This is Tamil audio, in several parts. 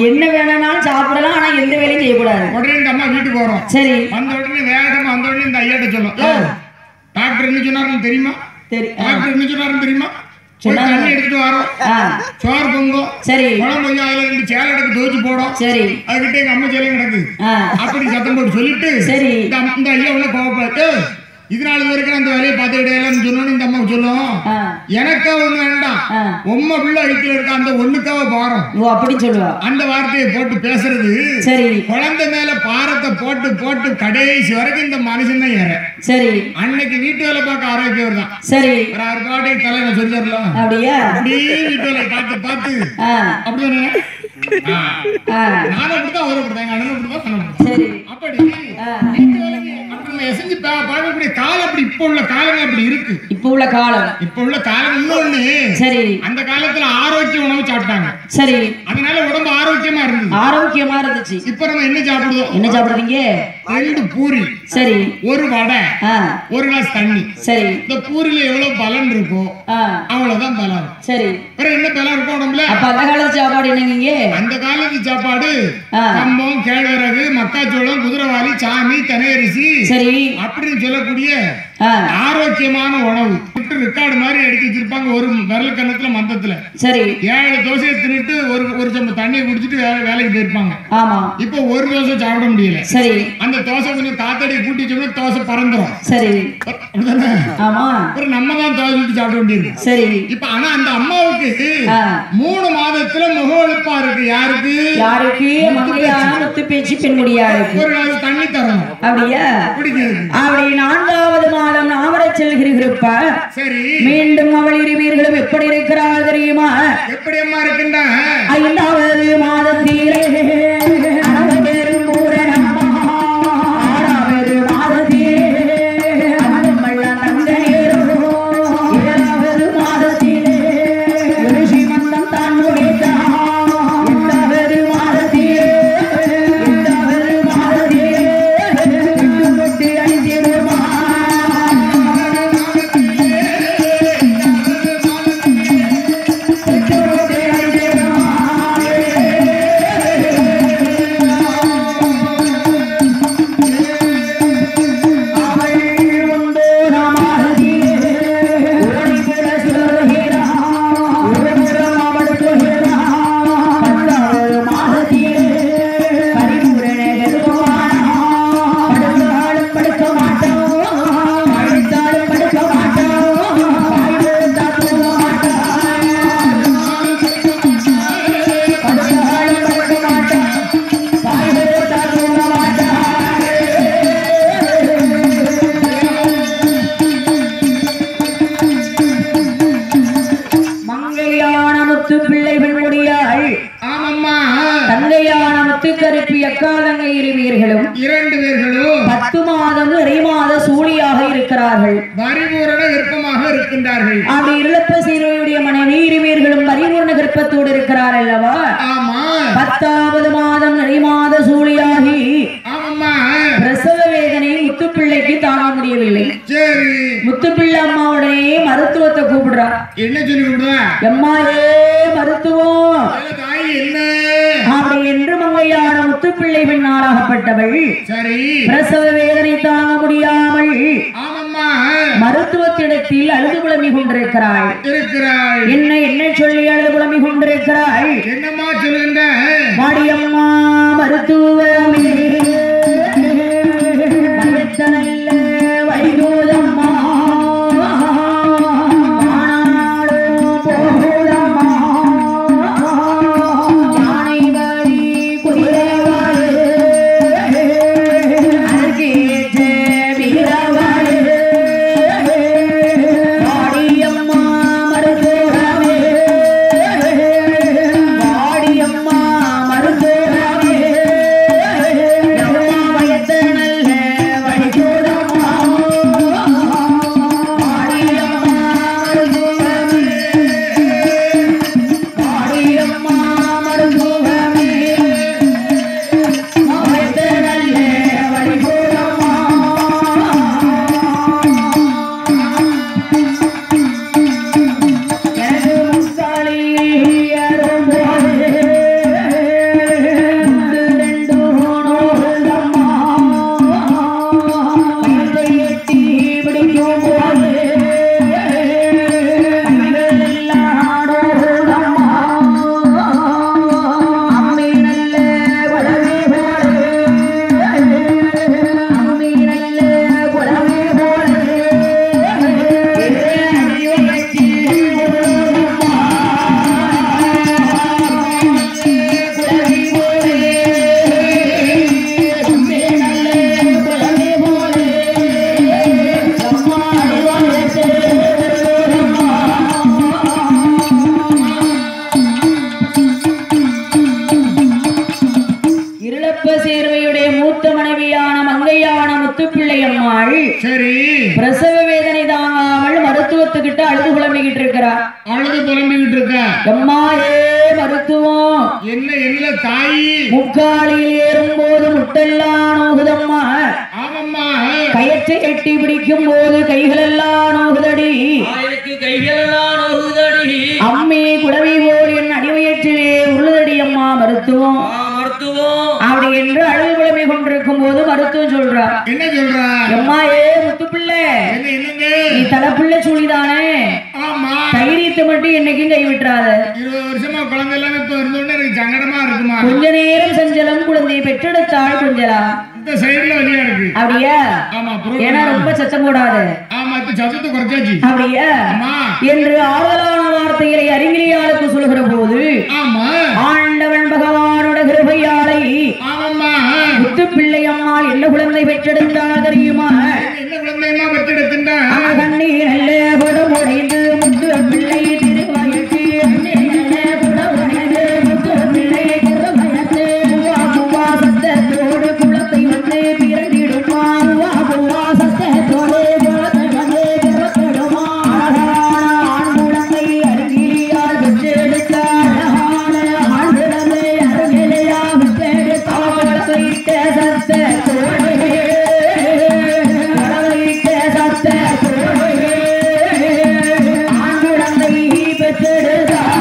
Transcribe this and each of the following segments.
என்ன வேணும்னாலும் சாப்பிடலாம் ஆனா எந்த வேலையும் செய்யக்கூடாது உடனே இந்த அம்மா வீட்டுக்கு வரும் சரி வந்த உடனே வேகமா வந்த உடனே இந்த ஐயாட்ட சொல்லும் ஆ. டாக்டர் என்ன சொன்னாருன்னு தெரியுமா சரி ஆ. டாக்டர் என்ன சொன்னாருன்னு தெரியுமா போய் சொன்னாரு. தண்ணி எடுத்துட்டு வரோம் ஆ சோறு பொங்கும் சரி குழம்பு கொஞ்சம் அதுல ரெண்டு சேலை எடுத்து துவச்சு போடும் சரி அதுகிட்ட எங்க அம்மா சேலையும் கிடக்கு ஆ அப்படி சத்தம் போட்டு சொல்லிட்டு சரி. இந்த அம்மா- இந்த ஐயா உள்ள கோவப்பட்டு இது நாள் வரைக்கும் அந்த வேலையை பார்த்துக்கிட்டே இல்லைன்னு சொன்னோன்னு இந்த அம்மா சொல்லும் ஆ எனக்கா ஒண்ணு வேண்டாம் ஆ உம்மை பிள்ளை அடிக்கல இருக்க அந்த ஒண்ணுக்காவ பாரம் ஓ அப்படி சொல்லுவா அந்த வார்த்தையை போட்டு பேசுறது சரி குழந்தை மேல பாரத்தை போட்டு போட்டு கடைசி வரைக்கும் இந்த மனுஷன் தான் ஏற சரி அன்னைக்கு வீட்டு வேலை பார்க்க ஆரோக்கியம் தான் சரி ஒரு ஆறு பாட்டை தலைவன் சொல்லி தரலாம் அப்படியா அப்படியே வீட்டு வேலை பார்த்து பார்த்து ஆ அப்படிதானே ஆ. ஆ நானும் அப்படிதான் அவரும் அப்படிதான் எங்க அண்ணனும் அப்படிதான் நானும் அப்படிதான். சரி அப்படி ஆ வீட்டு வேலைக்கு அப்படி நம்ம எசைஞ்சு பா- பார்க்கக்கூடிய காலம் அப்படி இப்போ உள்ள காலங்கள் அப்படி இருக்கு இப்போ உள்ள காலம் இப்போ உள்ள காலம் இன்னொன்னு சரி அந்த காலத்துல ஆரோக்கிய உணவு சாப்பிட்டாங்க சரி அதனால உடம்பு ஆரோக்கியமா இருந்தது ஆரோக்கியமா இருந்துச்சு இப்ப நம்ம என்ன சாப்பிடுவோம் என்ன சாப்பிடுறீங்க ரெண்டு பூரி சரி ஒரு வடை ஆ ஒரு கிளாஸ் தண்ணி சரி இந்த பூரியில எவ்வளவு பலன் இருக்கோ ஆ அவ்வளவுதான் பலன் சரி வேற என்ன பலன் இருக்கும் உடம்புல அப்ப அந்த காலத்து சாப்பாடு என்னங்க அந்த காலத்து சாப்பாடு ஆ கம்பம் கேழ்வரகு மக்காச்சோளம் குதிரவாளி சாமி தனையரிசி சரி அப்படின்னு சொல்லக்கூடிய ஆ ஆரோக்கியமான உணவு விட்டு ரெக்கார்டு மாதிரி எடுத்து வச்சிருப்பாங்க ஒரு விரல் கணத்துல மந்தத்துல சரி ஏழு தோசையை தின்னுட்டு ஒரு ஒரு சம்பளம் தண்ணியை குடிச்சிட்டு வேலை வேலைக்கு போயிருப்பாங்க ஆமா இப்போ ஒரு தோசை சாப்பிட முடியல சரி அந்த தோசை கொஞ்சம் காத்தடி கூட்டி வச்சோம்னா தோசை பறந்துரும் சரி அப்படிதானே ஆமா அப்புறம் நம்ம தான் தோசை சுட்டு சாப்பிட வேண்டியிருக்கு சரி இப்ப ஆனா அந்த அம்மாவுக்கு ஆ மூணு மாதத்துல முகவெழுப்பா இருக்கு யாருக்கு யாருக்கு மங்கையான முத்து பேச்சு பெண்முடியா இருக்கு ஒரு கிளாஸ் தண்ணி தரணும் அப்படியா பிடிக்கிறது அப்படி நான்காவது மாதம் நாவரச் செல்கிறப்ப சரி மீண்டும் அவள் இருவீர்களும் எப்படி இருக்கிறாள் தெரியுமா எப்படி அம்மா இருக்குண்டா ஐந்தாவது மாதத்திலே அனவபெரும் பூரணமா. ஆறாவது மாதத்திலே அனவமல்ல நந்தநேரோ. ஏழாவது மாதத்திலே ரிஷி மந்தம் தான் முடித்தான். எட்டாவது மாதத்திலே எட்டாவது மாதத்திலே எட்டு தொட்டு அழிந்திடுமா படுக்க மாட்டோம் படுத்தாலும் படுக்க மாட்டோம் தூங்க மாட்டோம் படுத்தாலும் படுக்க மாட்டோம் பாய்விட்டா தூங்க மாட்டோம் மங்கையான முத்து பிள்ளை பெண்முடியாள் ஆமம்மா தங்கையான முத்து கருப்பி அக்காலங்கை இருவீர்களும் இரண்டு பேர்களும் பத்து மாதம் இறை மாத சூழியாக இருக்கிறார்கள் பரிபூரண விருப்பமாக இருக்கின்றார்கள் அப்படி இருளப்ப சீரையுடைய மனைவி இருவீர்களும் பரிபூர்ண கர்ப்பத்தோடு இருக்கிறார் அல்லவா ஆமா பத்தாவது மாதம் இறை மாத சூழியாகி ஆமம்மா பிரசவ வேதனை முத்துப்பிள்ளைக்கு தாங்க முடியவில்லை சரி முத்துப்பிள்ளை அம்மாவுடைய மருத்துவத்தை கூப்பிடுறா என்ன சொல்லி விடுவா எம்மாயே மருத்துவம் தாய் என்ன அப்படி என்று மங்கையான முத்துப்பிள்ளை பெண்ணாளாகப்பட்டவள் சரி பிரசவ வேதனை தாங்க முடியாமல் ஆமம்மா மருத்துவத்திடத்தில் அழுது புலம்பி கொண்டிருக்கிறாள் இருக்கிறாள் என்ன என்ன சொல்லி அழுது புலம்பி கொண்டிருக்கிறாள் என்னம்மா சொல்லுங்க மாடியம்மா மருத்துவமே வயத்தனல்ல வைகோதம்மா வானாடும் போகுதம்மா யானை வழி குதிரைவாழே அருகேற்ற வீரவாழே வாடியம்மா மருத்துவமே வாடியம்மா இருளப்ப சேர்வையுடைய மூத்த மனைவியான மங்கையான முத்துப்பிள்ளை அம்மாள் சரி பிரசவ வேதனை தாங்காமல் மருத்துவத்துக்கிட்ட அழுது புலம்பிக்கிட்டு இருக்கிறார் அழுது புலம்பிக்கிட்டு இருக்க அம்மா ஏ மருத்துவம் என்ன என்ன தாயி முக்காலில் ஏறும்போது முட்டெல்லாம் நோகுதம்மா ஆமம்மா கயற்றை கட்டி பிடிக்கும் போது கைகளெல்லாம் நோகுதடி ஆயிரக்கு கைகளெல்லாம் நோகுதடி அம்மி குடவை போல் என் அடிவயிற்றிலே உருளுதடி அம்மா மருத்துவம் ஆ, மருத்துவம் அப்படி என்று அழுது புலம்பி கொண்டிருக்கும் போது மருத்துவம் சொல்றார் என்ன சொல்ற அம்மா ஏ முத்துப்பிள்ளை என்ன என்னங்க நீ தலைப்புள்ள சூழிதானே ஆமா தைரியத்தை மட்டும் என்னைக்கும் கைவிட்டுறாத இருபது வருஷமா குழந்தை எல்லாமே இப்ப இருந்தோடனே எனக்கு சங்கடமா இருக்குமா கொஞ்ச நேரம் செஞ்சலம் குழந்தையை பெற்றெடுத்தாள் கொஞ்சலா இந்த சைடுல வலியா இருக்கு அப்படியா ஆமா ஏன்னா புரோட்டீன் ரொம்ப சத்தம் போடாது ஆமா இப்ப சத்தத்தை குறைச்சாச்சு அப்படியா ஆமா என்று ஆறுதலான வார்த்தைகளை அறிஞரியாளுக்கு சொல்கிற போது ஆமா ஆண்டவன் பகவானோட கிருபையாலை ஆமாம்மா முத்து பிள்ளை அம்மாள் என்ன குழந்தை பெற்றெடுத்தாள் தெரியுமா என்ன குழந்தையமா பெற்றெடுத்துட்டா கண்ணீர் நல்ல குடம் உடைந்து முத்து பிள்ளை திருவயத்து நல்ல குடம் உடைந்து முத்து பிள்ளை திருவயத்து பூவா பூவா சத்தத்தோடு குளத்தை வந்து பிறந்திடுமா பூவா பூவா சத்தத்தோடு குளத்தை வந்து பிறந்திடுமா அழகான ஆண் குழந்தை அருகிலியால் பெற்றெடுத்தாள் அழகான ஆண் குழந்தை அருகிலியால் பெற்றெடுத்தாள் குளத்தையிட்ட சத்தத்தோடு குளத்தையிட்ட சத்தத்தோடு ஆண் குழந்தை பெற்றெடுத்தாள்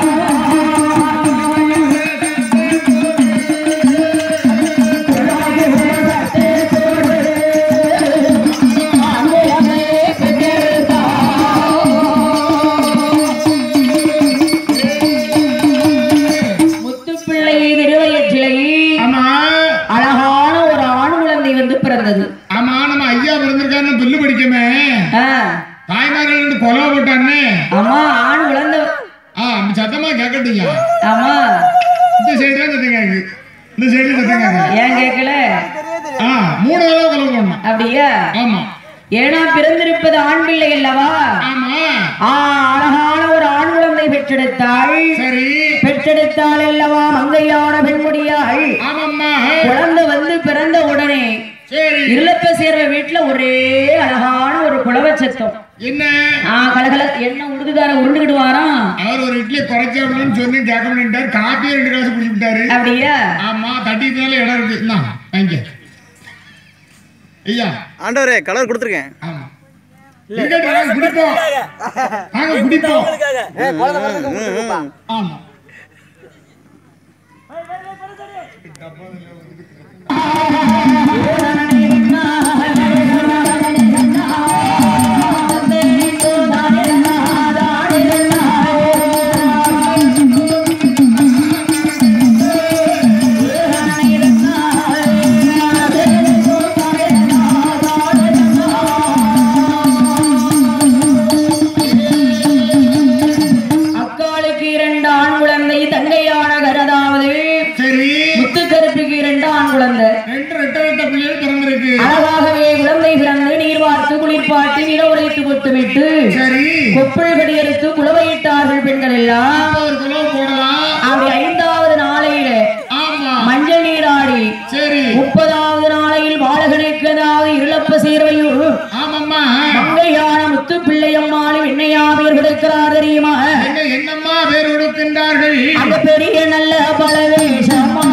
முத்துப்பிள்ளை திருவயிற்றிலை ஆமா அழகான ஒரு ஆண் குழந்தை வந்து பிறந்தது ஆமா நம்ம ஐயா பிறந்திருக்காருன்னு பில்லு படிக்கமே ஆ, தாய்மார்கள் ரெண்டு கொலை போட்டானே ஆமா ஆண் குழந்தை ஆ அப்படி சத்தமா கேட்கட்டீங்க ஆமா இந்த சைடு தான் சத்தம் கேக்கு இந்த சைடு சத்தம் கேக்கு ஏன் கேட்கல ஆ மூணு தடவை கொலை பண்ணோம் அப்படியா ஆமா ஏன்னா பிறந்திருப்பது ஆண் பிள்ளை அல்லவா ஆமா ஆ அழகான ஒரு ஆண் குழந்தை பெற்றெடுத்தாள் சரி பெற்றெடுத்தாள் அல்லவா மங்கையான பெண்முடியாள் ஆமாம்மா குழந்தை வந்து பிறந்த உடனே சரி இருளப்ப சேர்வ வீட்டுல ஒரே அழகான ஒரு குளவ சத்தம் என்ன ஆ கலகல என்ன உடுதுதார உருண்டுகிட்டு வாராம் அவர் ஒரு இட்லி குறைச்சாடணும்னு சொல்லி கேட்க மாட்டேன்ட்டார் காப்பியை ரெண்டு காசு குடிச்சு விட்டாரு அப்படியா ஆமா தட்டினால இடம் இருக்கு என்ன வாங்க ஐயா ஆண்டவரே கலர் கொடுத்துருக்கேன் ஆமா இருக்கட்டும், நாங்க குடிப்போம் நாங்க குடிப்போம் ஆமா அக்காளுக்கு இரண்டு ஆண் குழந்தை தங்கையான கரதாவது சரி முத்துக்கருப்புக்கு இரண்டு ஆண் குழந்தை ரெண்டு ரெட்ட ரெட்ட பிள்ளைகள் பிறந்திருக்கு அழகாகவே குழந்தை பிறந்து நீர் வார்த்து குளிர்பாட்டி நில உரைத்து கொத்துமிட்டு சரி கொப்பள் கடியெடுத்து குளவையிட்டார்கள் பெண்கள் எல்லாம் அப்ப ஒரு கிலோ போடலாம் அப்படி ஐந்தாவது நாளையில ஆமா மஞ்சள் நீராடி சரி முப்பதாவது நாளையில் பாலகனுக்கு அதாவது இருளப்ப சேர்வையுள் ஆமாம்மா மங்கையான முத்து பிள்ளையம்மாளும் என்னையா பேர் கொடுக்கிறார் தெரியுமா என்ன என்னம்மா பேர் கொடுக்கின்றார்கள் அந்த பெரிய நல்ல பலவேஷமா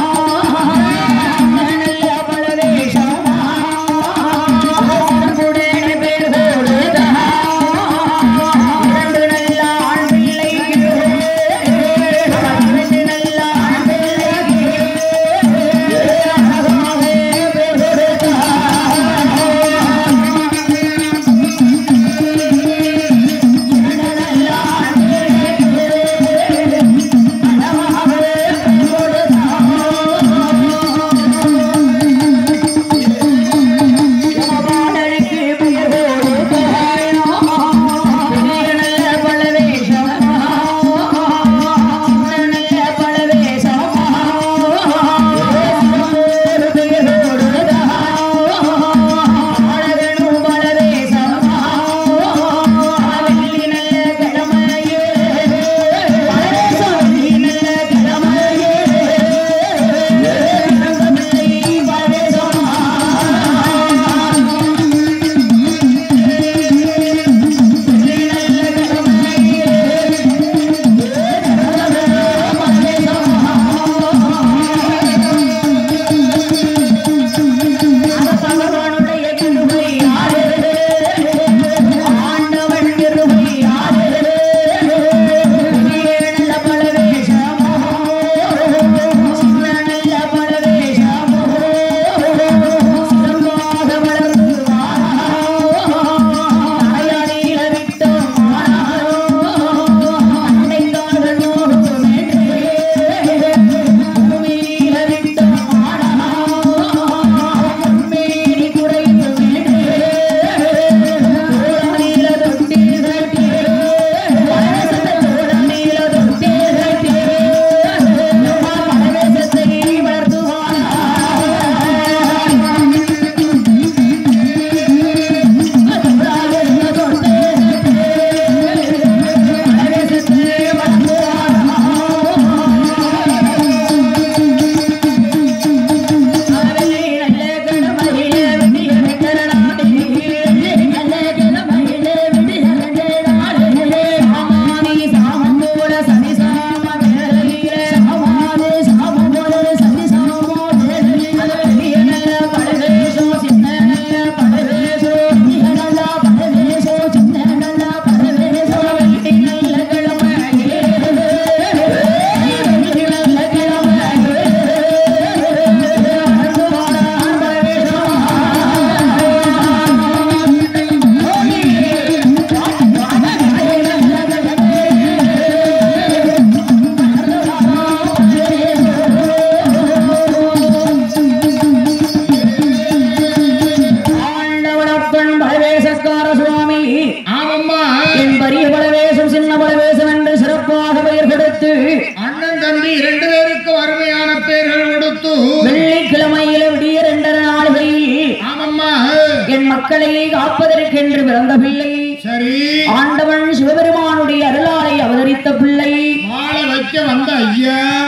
நல்ல பலவேஷமா உடனே பேர் கொடுத்தா. பேர்கள் கொடுத்து வெள்ளிக்கிழமையில விடிய ரெண்டரை நாள்களில் ஆமம்மா என் மக்களை காப்பதற்கென்று பிறந்த பிள்ளை சரி ஆண்டவன் சிவபெருமானுடைய அருளாலை அவதரித்த பிள்ளை மாலை வைக்க வந்த ஐயா